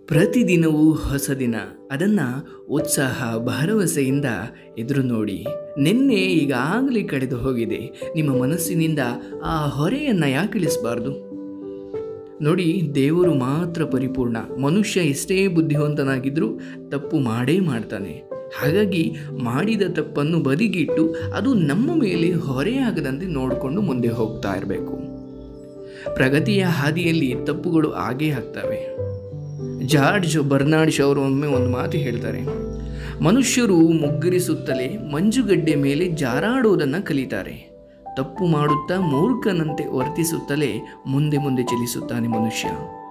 ಪ್ರತಿದಿನವೂ ಹೊಸ ದಿನ ಅದನ್ನು ಉತ್ಸಾಹ ಭರವಸೆಯಿಂದ ಎದುರು ನೋಡಿ ನಿನ್ನೆ ಈಗಾಗಲೇ ಕಳೆದು ಹೋಗಿದೆ ನಿಮ್ಮ ಮನಸ್ಸಿನಿಂದ ಆ ಹೊರೆಯನ್ನು ಯಾಕಿಳಿಸಬಾರ್ದು ನೋಡಿ ದೇವರು ಮಾತ್ರ ಪರಿಪೂರ್ಣ ಮನುಷ್ಯ ಎಷ್ಟೇ ಬುದ್ಧಿವಂತನಾಗಿದ್ದರೂ ತಪ್ಪು ಮಾಡೇ ಮಾಡ್ತಾನೆ ಹಾಗಾಗಿ ಮಾಡಿದ ತಪ್ಪನ್ನು ಬದಿಗಿಟ್ಟು ಅದು ನಮ್ಮ ಮೇಲೆ ಹೊರೆಯಾಗದಂತೆ ನೋಡಿಕೊಂಡು ಮುಂದೆ ಹೋಗ್ತಾ ಇರಬೇಕು ಪ್ರಗತಿಯ ಹಾದಿಯಲ್ಲಿ ತಪ್ಪುಗಳು ಆಗೇ ಆಗ್ತವೆ ಜಾರ್ಜ್ ಬರ್ನಾಡ್ಶ್ ಅವರು ಒಮ್ಮೆ ಒಂದು ಮಾತು ಹೇಳ್ತಾರೆ ಮನುಷ್ಯರು ಮುಗ್ಗರಿಸುತ್ತಲೇ ಮಂಜುಗಡ್ಡೆ ಮೇಲೆ ಜಾರಾಡುವುದನ್ನು ಕಲಿತಾರೆ ತಪ್ಪು ಮಾಡುತ್ತಾ ಮೂರ್ಖನಂತೆ ವರ್ತಿಸುತ್ತಲೇ ಮುಂದೆ ಮುಂದೆ ಚಲಿಸುತ್ತಾನೆ ಮನುಷ್ಯ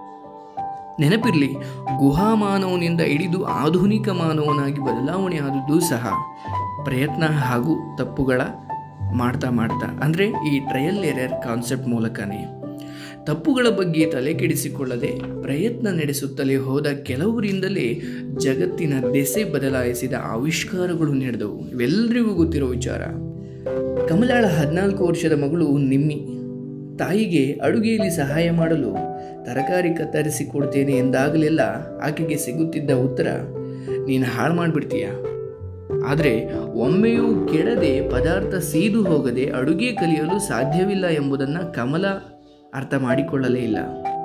ನೆನಪಿರಲಿ ಗುಹಾ ಮಾನವನಿಂದ ಹಿಡಿದು ಆಧುನಿಕ ಮಾನವನಾಗಿ ಬದಲಾವಣೆ ಆದದ್ದು ಸಹ ಪ್ರಯತ್ನ ಹಾಗೂ ತಪ್ಪುಗಳ ಮಾಡ್ತಾ ಮಾಡ್ತಾ ಅಂದರೆ ಈ ಟ್ರಯಲ್ ಎರರ್ ಕಾನ್ಸೆಪ್ಟ್ ಮೂಲಕನೇ ತಪ್ಪುಗಳ ಬಗ್ಗೆ ತಲೆ ಕೆಡಿಸಿಕೊಳ್ಳದೆ ಪ್ರಯತ್ನ ನಡೆಸುತ್ತಲೇ ಹೋದ ಕೆಲವರಿಂದಲೇ ಜಗತ್ತಿನ ದೆಸೆ ಬದಲಾಯಿಸಿದ ಆವಿಷ್ಕಾರಗಳು ನಡೆದವು ಇವೆಲ್ಲರಿಗೂ ಗೊತ್ತಿರೋ ವಿಚಾರ ಕಮಲಾಳ ಹದಿನಾಲ್ಕು ವರ್ಷದ ಮಗಳು ನಿಮ್ಮಿ ತಾಯಿಗೆ ಅಡುಗೆಯಲ್ಲಿ ಸಹಾಯ ಮಾಡಲು ತರಕಾರಿ ಕತ್ತರಿಸಿ ಕೊಡ್ತೇನೆ ಎಂದಾಗಲೆಲ್ಲ ಆಕೆಗೆ ಸಿಗುತ್ತಿದ್ದ ಉತ್ತರ ನೀನು ಹಾಳು ಮಾಡಿಬಿಡ್ತೀಯ ಆದರೆ ಒಮ್ಮೆಯೂ ಕೆಡದೆ ಪದಾರ್ಥ ಸೀದು ಹೋಗದೆ ಅಡುಗೆ ಕಲಿಯಲು ಸಾಧ್ಯವಿಲ್ಲ ಎಂಬುದನ್ನು ಕಮಲ ಅರ್ಥ ಮಾಡಿಕೊಳ್ಳಲೇ ಇಲ್ಲ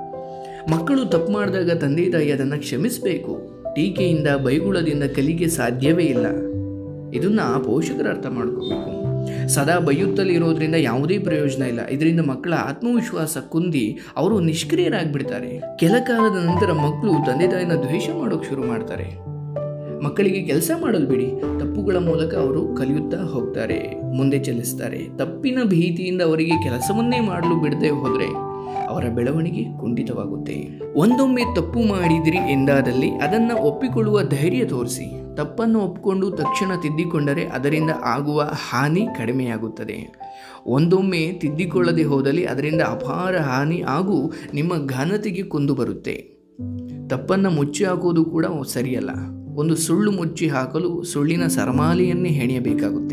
ಮಕ್ಕಳು ತಪ್ಪು ಮಾಡಿದಾಗ ತಂದೆ ತಾಯಿ ಅದನ್ನು ಕ್ಷಮಿಸಬೇಕು ಟೀಕೆಯಿಂದ ಬೈಗುಳದಿಂದ ಕಲಿಕೆ ಸಾಧ್ಯವೇ ಇಲ್ಲ ಇದನ್ನು ಪೋಷಕರು ಅರ್ಥ ಮಾಡ್ಕೋಬೇಕು ಸದಾ ಬೈಯುತ್ತಲೇ ಇರೋದ್ರಿಂದ ಯಾವುದೇ ಪ್ರಯೋಜನ ಇಲ್ಲ ಇದರಿಂದ ಮಕ್ಕಳ ಆತ್ಮವಿಶ್ವಾಸ ಕುಂದಿ ಅವರು ನಿಷ್ಕ್ರಿಯರಾಗ್ಬಿಡ್ತಾರೆ ಕೆಲ ಕಾಲದ ನಂತರ ಮಕ್ಕಳು ತಂದೆ ತಾಯಿನ ದ್ವೇಷ ಮಾಡೋಕೆ ಶುರು ಮಾಡ್ತಾರೆ ಮಕ್ಕಳಿಗೆ ಕೆಲಸ ಮಾಡಲು ಬಿಡಿ ತಪ್ಪುಗಳ ಮೂಲಕ ಅವರು ಕಲಿಯುತ್ತಾ ಹೋಗ್ತಾರೆ ಮುಂದೆ ಚಲಿಸ್ತಾರೆ ತಪ್ಪಿನ ಭೀತಿಯಿಂದ ಅವರಿಗೆ ಕೆಲಸವನ್ನೇ ಮಾಡಲು ಬಿಡದೆ ಹೋದರೆ ಅವರ ಬೆಳವಣಿಗೆ ಕುಂಠಿತವಾಗುತ್ತೆ ಒಂದೊಮ್ಮೆ ತಪ್ಪು ಮಾಡಿದಿರಿ ಎಂದಾದಲ್ಲಿ ಅದನ್ನು ಒಪ್ಪಿಕೊಳ್ಳುವ ಧೈರ್ಯ ತೋರಿಸಿ ತಪ್ಪನ್ನು ಒಪ್ಪಿಕೊಂಡು ತಕ್ಷಣ ತಿದ್ದಿಕೊಂಡರೆ ಅದರಿಂದ ಆಗುವ ಹಾನಿ ಕಡಿಮೆಯಾಗುತ್ತದೆ ಒಂದೊಮ್ಮೆ ತಿದ್ದಿಕೊಳ್ಳದೆ ಹೋದಲ್ಲಿ ಅದರಿಂದ ಅಪಾರ ಹಾನಿ ಹಾಗೂ ನಿಮ್ಮ ಘನತೆಗೆ ಕುಂದು ಬರುತ್ತೆ ತಪ್ಪನ್ನು ಮುಚ್ಚಿ ಹಾಕುವುದು ಕೂಡ ಸರಿಯಲ್ಲ ಒಂದು ಸುಳ್ಳು ಮುಚ್ಚಿ ಹಾಕಲು ಸುಳ್ಳಿನ ಸರಮಾಲೆಯನ್ನೇ ಹೆಣೆಯಬೇಕಾಗುತ್ತೆ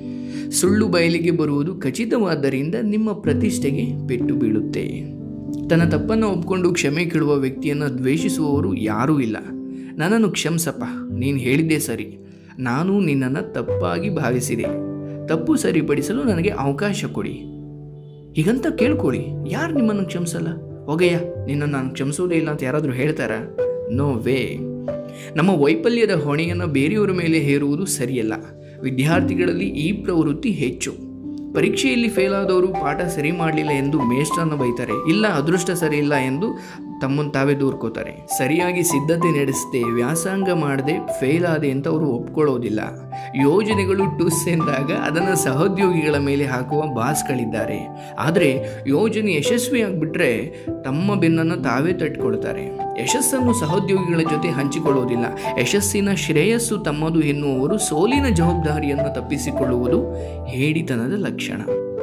ಸುಳ್ಳು ಬಯಲಿಗೆ ಬರುವುದು ಖಚಿತವಾದ್ದರಿಂದ ನಿಮ್ಮ ಪ್ರತಿಷ್ಠೆಗೆ ಪೆಟ್ಟು ಬೀಳುತ್ತೆ ತನ್ನ ತಪ್ಪನ್ನು ಒಪ್ಕೊಂಡು ಕ್ಷಮೆ ಕೇಳುವ ವ್ಯಕ್ತಿಯನ್ನು ದ್ವೇಷಿಸುವವರು ಯಾರೂ ಇಲ್ಲ ನನ್ನನ್ನು ಕ್ಷಮಿಸಪ್ಪ ನೀನು ಹೇಳಿದ್ದೇ ಸರಿ ನಾನು ನಿನ್ನನ್ನು ತಪ್ಪಾಗಿ ಭಾವಿಸಿದೆ ತಪ್ಪು ಸರಿಪಡಿಸಲು ನನಗೆ ಅವಕಾಶ ಕೊಡಿ ಹೀಗಂತ ಕೇಳ್ಕೊಳ್ಳಿ ಯಾರು ನಿಮ್ಮನ್ನು ಕ್ಷಮಿಸಲ್ಲ ಹೊಗೆಯ ನಿನ್ನನ್ನು ನಾನು ಕ್ಷಮಿಸೋದೇ ಇಲ್ಲ ಅಂತ ಯಾರಾದರೂ ಹೇಳ್ತಾರಾ ನೋ ವೇ ನಮ್ಮ ವೈಫಲ್ಯದ ಹೊಣೆಯನ್ನು ಬೇರೆಯವರ ಮೇಲೆ ಹೇರುವುದು ಸರಿಯಲ್ಲ ವಿದ್ಯಾರ್ಥಿಗಳಲ್ಲಿ ಈ ಪ್ರವೃತ್ತಿ ಹೆಚ್ಚು ಪರೀಕ್ಷೆಯಲ್ಲಿ ಫೇಲ್ ಆದವರು ಪಾಠ ಸರಿ ಮಾಡಲಿಲ್ಲ ಎಂದು ಮೇಷ್ಟ್ರನ್ನು ಬೈತಾರೆ ಇಲ್ಲ ಅದೃಷ್ಟ ಸರಿ ಇಲ್ಲ ಎಂದು ತಮ್ಮನ್ನು ತಾವೇ ದೂರ್ಕೋತಾರೆ ಸರಿಯಾಗಿ ಸಿದ್ಧತೆ ನಡೆಸದೆ ವ್ಯಾಸಂಗ ಮಾಡದೆ ಫೇಲ್ ಆದೆ ಅಂತ ಅವರು ಒಪ್ಕೊಳ್ಳೋದಿಲ್ಲ ಯೋಜನೆಗಳು ಟುಸ್ ಎಂದಾಗ ಅದನ್ನು ಸಹೋದ್ಯೋಗಿಗಳ ಮೇಲೆ ಹಾಕುವ ಬಾಸ್ಗಳಿದ್ದಾರೆ ಆದರೆ ಯೋಜನೆ ಯಶಸ್ವಿಯಾಗ್ಬಿಟ್ರೆ ತಮ್ಮ ಬೆನ್ನನ್ನು ತಾವೇ ತಟ್ಕೊಳ್ತಾರೆ ಯಶಸ್ಸನ್ನು ಸಹೋದ್ಯೋಗಿಗಳ ಜೊತೆ ಹಂಚಿಕೊಳ್ಳುವುದಿಲ್ಲ ಯಶಸ್ಸಿನ ಶ್ರೇಯಸ್ಸು ತಮ್ಮದು ಎನ್ನುವವರು ಸೋಲಿನ ಜವಾಬ್ದಾರಿಯನ್ನು ತಪ್ಪಿಸಿಕೊಳ್ಳುವುದು ಹೇಡಿತನದ ಲಕ್ಷಣ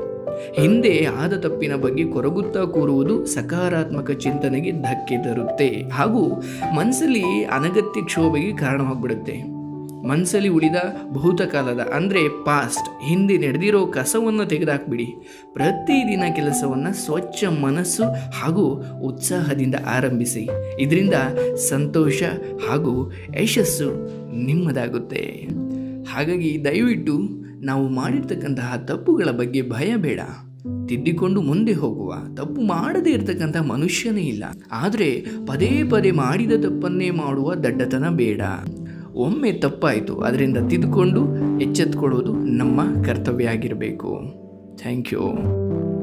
ಹಿಂದೆ ಆದ ತಪ್ಪಿನ ಬಗ್ಗೆ ಕೊರಗುತ್ತಾ ಕೂರುವುದು ಸಕಾರಾತ್ಮಕ ಚಿಂತನೆಗೆ ಧಕ್ಕೆ ತರುತ್ತೆ ಹಾಗೂ ಮನಸ್ಸಲ್ಲಿ ಅನಗತ್ಯ ಕ್ಷೋಭೆಗೆ ಕಾರಣವಾಗ್ಬಿಡುತ್ತೆ ಮನಸ್ಸಲ್ಲಿ ಉಳಿದ ಭೂತಕಾಲದ ಅಂದರೆ ಪಾಸ್ಟ್ ಹಿಂದೆ ನಡೆದಿರೋ ಕಸವನ್ನು ತೆಗೆದುಹಾಕ್ಬಿಡಿ ಪ್ರತಿದಿನ ಕೆಲಸವನ್ನು ಸ್ವಚ್ಛ ಮನಸ್ಸು ಹಾಗೂ ಉತ್ಸಾಹದಿಂದ ಆರಂಭಿಸಿ ಇದರಿಂದ ಸಂತೋಷ ಹಾಗೂ ಯಶಸ್ಸು ನಿಮ್ಮದಾಗುತ್ತೆ ಹಾಗಾಗಿ ದಯವಿಟ್ಟು ನಾವು ಮಾಡಿರ್ತಕ್ಕಂತಹ ತಪ್ಪುಗಳ ಬಗ್ಗೆ ಭಯ ಬೇಡ ತಿದ್ದಿಕೊಂಡು ಮುಂದೆ ಹೋಗುವ ತಪ್ಪು ಮಾಡದೇ ಇರತಕ್ಕಂಥ ಮನುಷ್ಯನೇ ಇಲ್ಲ ಆದರೆ ಪದೇ ಪದೇ ಮಾಡಿದ ತಪ್ಪನ್ನೇ ಮಾಡುವ ದಡ್ಡತನ ಬೇಡ ಒಮ್ಮೆ ತಪ್ಪಾಯಿತು ಅದರಿಂದ ತಿದ್ದುಕೊಂಡು ಎಚ್ಚೆತ್ಕೊಳ್ಳೋದು ನಮ್ಮ ಕರ್ತವ್ಯ ಆಗಿರಬೇಕು ಥ್ಯಾಂಕ್ ಯು